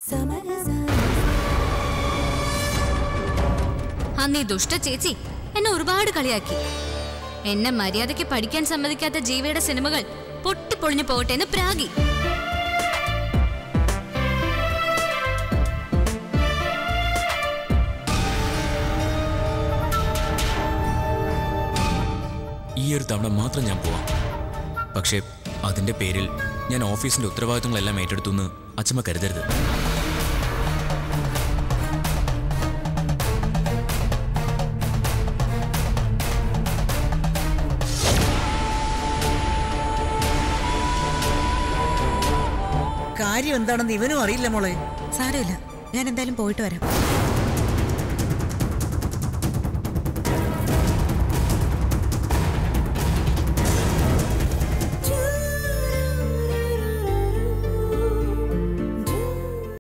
അന്ന് ഈ ദുഷ്ട ചേച്ചി എന്നെ ഒരുപാട് കളിയാക്കി എന്നെ മര്യാദയ്ക്ക് പഠിക്കാൻ സമ്മതിക്കാത്ത ജീവയുടെ സിനിമകൾ പൊട്ടിപ്പൊളിഞ്ഞു പോകട്ടെ എന്ന് പ്രാഗി ഈ ഒരു തവണ മാത്രം ഞാൻ പോവാം പക്ഷേ അതിന്റെ പേരിൽ ഞാൻ ഓഫീസിന്റെ ഉത്തരവാദിത്തങ്ങളെല്ലാം ഏറ്റെടുത്തു എന്ന് അച്ഛമ്മ കരുതരുത് കാര്യം എന്താണെന്ന് ഇവനും അറിയില്ല മോളെ സാരമില്ല ഞാൻ എന്തായാലും പോയിട്ട് വരാം